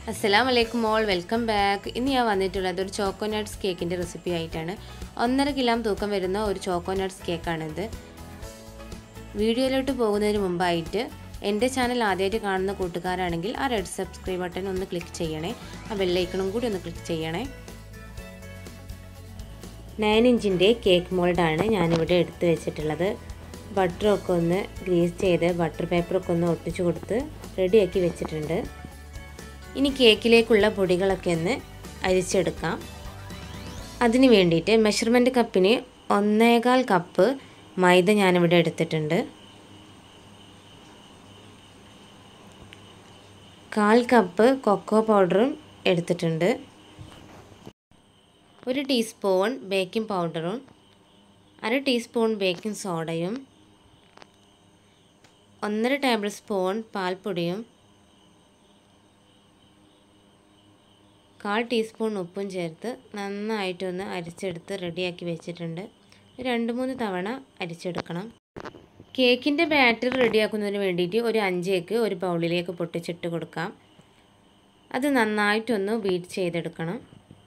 അസ്സലാം വലൈക്കും മോൾ welcome back ഇന്ന് ഞാൻ വന്നിട്ടുള്ളത് ഒരു ചോക്കോ നട്ട്സ് കേക്കിൻ്റെ റെസിപ്പി ആയിട്ടാണ് ഒന്നര കിലോ തൂക്കം വരുന്ന ഒരു ചോക്കോ നട്ട്സ് കേക്കാണിത് വീഡിയോയിലോട്ട് പോകുന്നതിന് മുമ്പായിട്ട് എൻ്റെ ചാനൽ ആദ്യമായിട്ട് കാണുന്ന കൂട്ടുകാരാണെങ്കിൽ ആ റെഡ് സബ്സ്ക്രൈബ് ബട്ടൺ ഒന്ന് ക്ലിക്ക് ചെയ്യണേ ആ ബെല്ലൈക്കണും കൂടി ഒന്ന് ക്ലിക്ക് ചെയ്യണേ നയൻ ഇഞ്ചിൻ്റെ കേക്ക് മോൾഡാണ് ഞാനിവിടെ എടുത്ത് വെച്ചിട്ടുള്ളത് ബട്ടറൊക്കെ ഒന്ന് ഗ്രീസ് ചെയ്ത് ബട്ടർ പേപ്പറൊക്കെ ഒന്ന് ഒട്ടിച്ചു കൊടുത്ത് റെഡിയാക്കി വെച്ചിട്ടുണ്ട് ഇനി കേക്കിലേക്കുള്ള പൊടികളൊക്കെ ഒന്ന് അരിച്ചെടുക്കാം അതിന് വേണ്ടിയിട്ട് മെഷർമെൻറ്റ് കപ്പിന് ഒന്നേകാൽ കപ്പ് മൈദ ഞാനിവിടെ എടുത്തിട്ടുണ്ട് കാൽ കപ്പ് കൊക്കോ പൗഡറും എടുത്തിട്ടുണ്ട് ഒരു ടീസ്പൂൺ ബേക്കിംഗ് പൗഡറും അര ടീസ്പൂൺ ബേക്കിംഗ് സോഡയും ഒന്നര ടേബിൾ സ്പൂൺ പാൽപ്പൊടിയും കാൽ ടീസ്പൂൺ ഉപ്പും ചേർത്ത് നന്നായിട്ടൊന്ന് അരിച്ചെടുത്ത് റെഡിയാക്കി വെച്ചിട്ടുണ്ട് രണ്ട് മൂന്ന് തവണ അരിച്ചെടുക്കണം കേക്കിൻ്റെ ബാറ്റർ റെഡിയാക്കുന്നതിന് വേണ്ടിയിട്ട് ഒരു അഞ്ചേക്ക് ഒരു ബൗളിലേക്ക് പൊട്ടിച്ചിട്ട് കൊടുക്കാം അത് നന്നായിട്ടൊന്ന് ബീറ്റ് ചെയ്തെടുക്കണം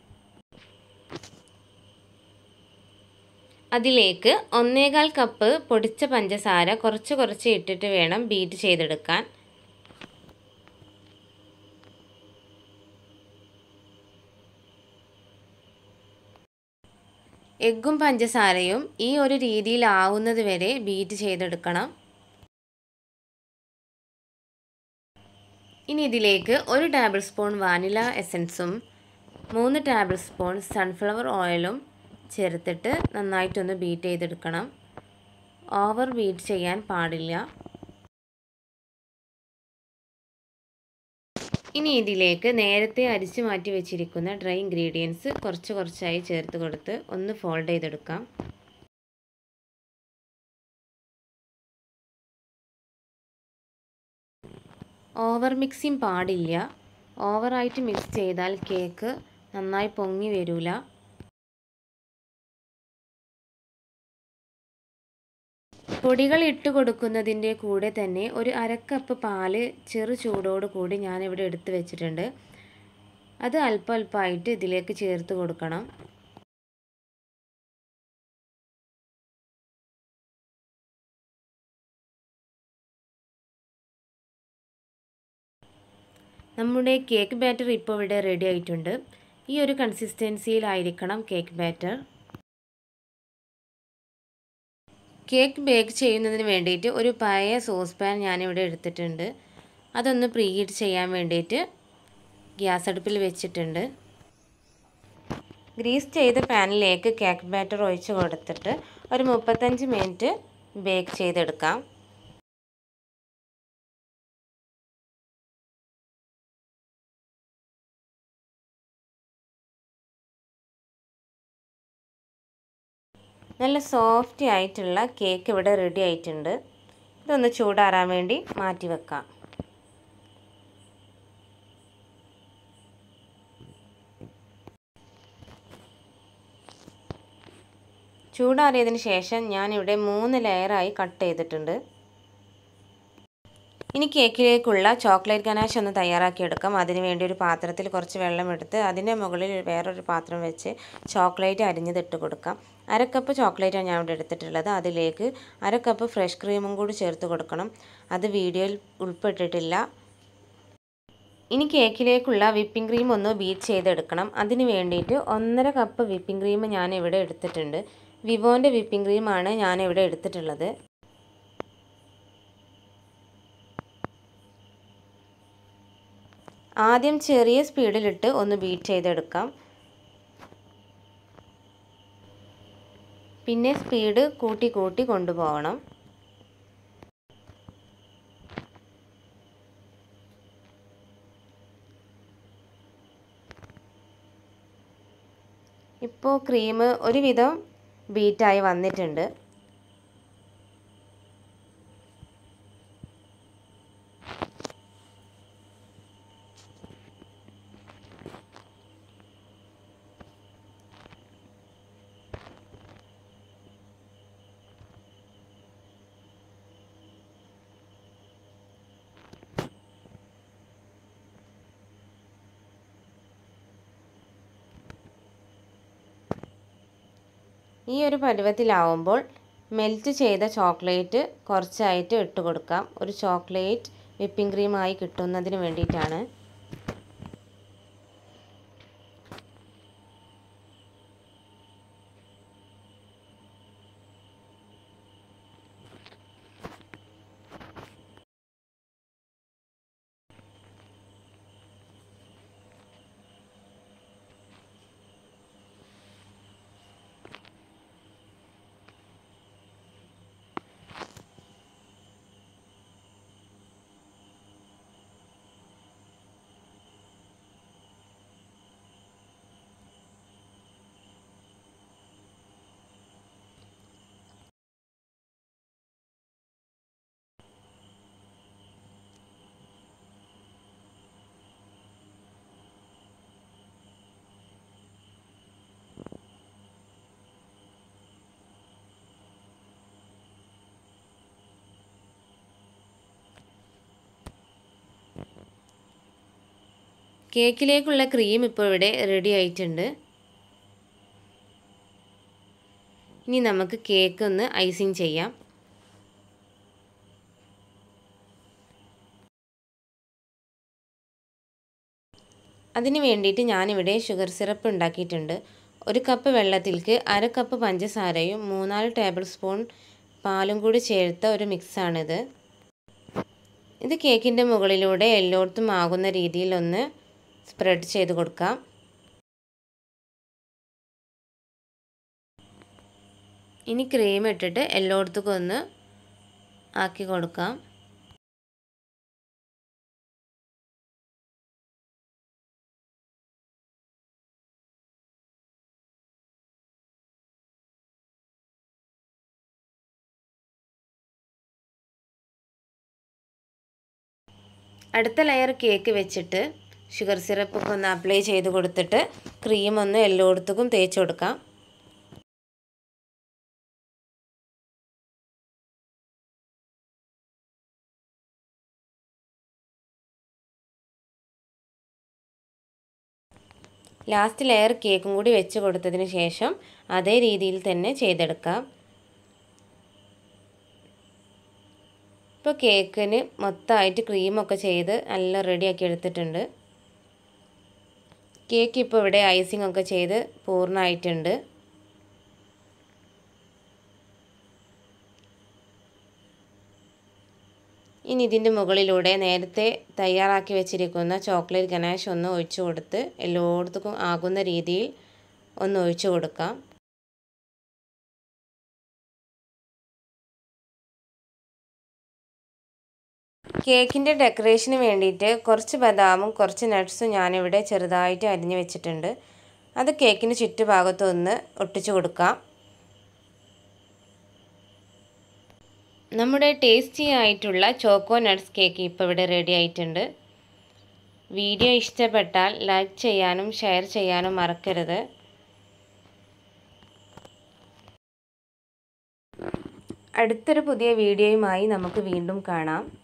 അതിലേക്ക് ഒന്നേകാൽ കപ്പ് പൊടിച്ച പഞ്ചസാര കുറച്ച് കുറച്ച് ഇട്ടിട്ട് വേണം ബീറ്റ് ചെയ്തെടുക്കാൻ എഗ്ഗും പഞ്ചസാരയും ഈ ഒരു രീതിയിലാവുന്നത് വരെ ബീറ്റ് ചെയ്തെടുക്കണം ഇനി ഇതിലേക്ക് ഒരു ടേബിൾ സ്പൂൺ വാനില എസൻസും മൂന്ന് ടേബിൾ സ്പൂൺ സൺഫ്ലവർ ഓയിലും ചേർത്തിട്ട് നന്നായിട്ടൊന്ന് ബീറ്റ് ചെയ്തെടുക്കണം ഓവർ ബീറ്റ് ചെയ്യാൻ പാടില്ല ഇനി ഇതിലേക്ക് നേരത്തെ അരിച്ചു മാറ്റി വെച്ചിരിക്കുന്ന ഡ്രൈ ഇൻഗ്രീഡിയൻസ് കുറച്ച് കുറച്ചായി ചേർത്ത് കൊടുത്ത് ഒന്ന് ഫോൾഡ് ചെയ്തെടുക്കാം ഓവർ മിക്സിങ് പാടില്ല ഓവറായിട്ട് മിക്സ് ചെയ്താൽ കേക്ക് നന്നായി പൊങ്ങി വരില്ല പൊടികൾ ഇട്ട് കൊടുക്കുന്നതിൻ്റെ കൂടെ തന്നെ ഒരു അരക്കപ്പ് പാല് ചെറു ചൂടോട് കൂടി ഞാനിവിടെ എടുത്ത് വെച്ചിട്ടുണ്ട് അത് അല്പം അല്പമായിട്ട് ഇതിലേക്ക് ചേർത്ത് കൊടുക്കണം നമ്മുടെ കേക്ക് ബാറ്റർ ഇപ്പോൾ ഇവിടെ റെഡി ആയിട്ടുണ്ട് ഈ ഒരു കൺസിസ്റ്റൻസിയിലായിരിക്കണം കേക്ക് ബാറ്റർ കേക്ക് ബേക്ക് ചെയ്യുന്നതിന് വേണ്ടിയിട്ട് ഒരു പഴയ സോസ് പാൻ ഞാനിവിടെ എടുത്തിട്ടുണ്ട് അതൊന്ന് പ്രീ ഹീറ്റ് ചെയ്യാൻ വേണ്ടിയിട്ട് ഗ്യാസ് അടുപ്പിൽ വെച്ചിട്ടുണ്ട് ഗ്രീസ് ചെയ്ത പാനിലേക്ക് കേക്ക് ബാറ്റർ ഒഴിച്ച് കൊടുത്തിട്ട് ഒരു മുപ്പത്തഞ്ച് മിനിറ്റ് ബേക്ക് ചെയ്തെടുക്കാം നല്ല സോഫ്റ്റ് ആയിട്ടുള്ള കേക്ക് ഇവിടെ റെഡി ആയിട്ടുണ്ട് ഇതൊന്ന് ചൂടാറാൻ വേണ്ടി മാറ്റി വെക്കാം ചൂടാറിയതിന് ശേഷം ഞാനിവിടെ മൂന്ന് ലെയറായി കട്ട് ചെയ്തിട്ടുണ്ട് ഇനി കേക്കിലേക്കുള്ള ചോക്ലേറ്റ് ഗനാഷ് ഒന്ന് തയ്യാറാക്കിയെടുക്കാം അതിന് വേണ്ടി ഒരു പാത്രത്തിൽ കുറച്ച് വെള്ളം എടുത്ത് അതിൻ്റെ മുകളിൽ വേറൊരു പാത്രം വെച്ച് ചോക്ലേറ്റ് അരിഞ്ഞതിട്ട് കൊടുക്കാം അര കപ്പ് ചോക്ലേറ്റാണ് ഞാൻ ഇവിടെ എടുത്തിട്ടുള്ളത് അതിലേക്ക് അര കപ്പ് ഫ്രഷ് ക്രീമും കൂടി ചേർത്ത് കൊടുക്കണം അത് വീഡിയോയിൽ ഉൾപ്പെട്ടിട്ടില്ല ഇനി കേക്കിലേക്കുള്ള വിപ്പിംഗ് ക്രീം ഒന്ന് ബീറ്റ് ചെയ്തെടുക്കണം അതിന് വേണ്ടിയിട്ട് ഒന്നര കപ്പ് വിപ്പിംഗ് ക്രീം ഞാൻ ഇവിടെ എടുത്തിട്ടുണ്ട് വിവോൻ്റെ വിപ്പിംഗ് ക്രീമാണ് ഞാൻ ഇവിടെ എടുത്തിട്ടുള്ളത് ആദ്യം ചെറിയ സ്പീഡിലിട്ട് ഒന്ന് ബീറ്റ് ചെയ്തെടുക്കാം പിന്നെ സ്പീഡ് കൂട്ടി കൂട്ടി കൊണ്ടുപോകണം ഇപ്പോൾ ക്രീം ഒരുവിധം ബീറ്റായി വന്നിട്ടുണ്ട് ഈ ഒരു പരുവത്തിലാവുമ്പോൾ മെൽറ്റ് ചെയ്ത ചോക്ലേറ്റ് കുറച്ചായിട്ട് ഇട്ട് കൊടുക്കാം ഒരു ചോക്ലേറ്റ് വിപ്പിംഗ് ക്രീമായി കിട്ടുന്നതിന് വേണ്ടിയിട്ടാണ് കേക്കിലേക്കുള്ള ക്രീം ഇപ്പോൾ ഇവിടെ റെഡി ആയിട്ടുണ്ട് ഇനി നമുക്ക് കേക്ക് ഒന്ന് ഐസിങ് ചെയ്യാം അതിന് വേണ്ടിയിട്ട് ഞാനിവിടെ ഷുഗർ സിറപ്പ് ഉണ്ടാക്കിയിട്ടുണ്ട് ഒരു കപ്പ് വെള്ളത്തിലേക്ക് അര കപ്പ് പഞ്ചസാരയും മൂന്നാല് ടേബിൾ സ്പൂൺ പാലും കൂടി ചേർത്ത ഒരു മിക്സാണിത് ഇത് കേക്കിൻ്റെ മുകളിലൂടെ എല്ലായിടത്തും ആകുന്ന രീതിയിൽ ഒന്ന് സ്പ്രെഡ് ചെയ്ത് കൊടുക്കാം ഇനി ക്രീം ഇട്ടിട്ട് എല്ലായിടത്തേക്കും ഒന്ന് ആക്കി കൊടുക്കാം അടുത്ത ലെയർ കേക്ക് വെച്ചിട്ട് ഷുഗർ സിറപ്പൊക്കെ ഒന്ന് അപ്ലൈ ചെയ്ത് കൊടുത്തിട്ട് ക്രീം ഒന്ന് എല്ലായിടത്തേക്കും തേച്ച് കൊടുക്കാം ലാസ്റ്റ് ലെയർ കേക്കും കൂടി വെച്ച് കൊടുത്തതിന് ശേഷം അതേ രീതിയിൽ തന്നെ ചെയ്തെടുക്കാം ഇപ്പോൾ കേക്കിന് മൊത്തമായിട്ട് ക്രീമൊക്കെ ചെയ്ത് നല്ല റെഡിയാക്കി എടുത്തിട്ടുണ്ട് കേക്ക് ഇപ്പോൾ ഇവിടെ ഐസിംഗ് ഒക്കെ ചെയ്ത് പൂർണ്ണമായിട്ടുണ്ട് ഇനി ഇതിൻ്റെ മുകളിലൂടെ നേരത്തെ തയ്യാറാക്കി വെച്ചിരിക്കുന്ന ചോക്ലേറ്റ് ഗനാഷ് ഒന്ന് ഒഴിച്ചു കൊടുത്ത് എല്ലായിടത്തും ആകുന്ന രീതിയിൽ ഒന്ന് ഒഴിച്ചു കൊടുക്കാം കേക്കിൻ്റെ ഡെക്കറേഷന് വേണ്ടിയിട്ട് കുറച്ച് ബദാമും കുറച്ച് നട്ട്സും ഞാനിവിടെ ചെറുതായിട്ട് അരിഞ്ഞു വെച്ചിട്ടുണ്ട് അത് കേക്കിന് ചുറ്റുഭാഗത്തൊന്ന് ഒട്ടിച്ചു കൊടുക്കാം നമ്മുടെ ടേസ്റ്റി ആയിട്ടുള്ള ചോക്കോ നട്ട്സ് കേക്ക് ഇപ്പോൾ ഇവിടെ റെഡി ആയിട്ടുണ്ട് വീഡിയോ ഇഷ്ടപ്പെട്ടാൽ ലൈക്ക് ചെയ്യാനും ഷെയർ ചെയ്യാനും മറക്കരുത് അടുത്തൊരു പുതിയ വീഡിയോയുമായി നമുക്ക് വീണ്ടും കാണാം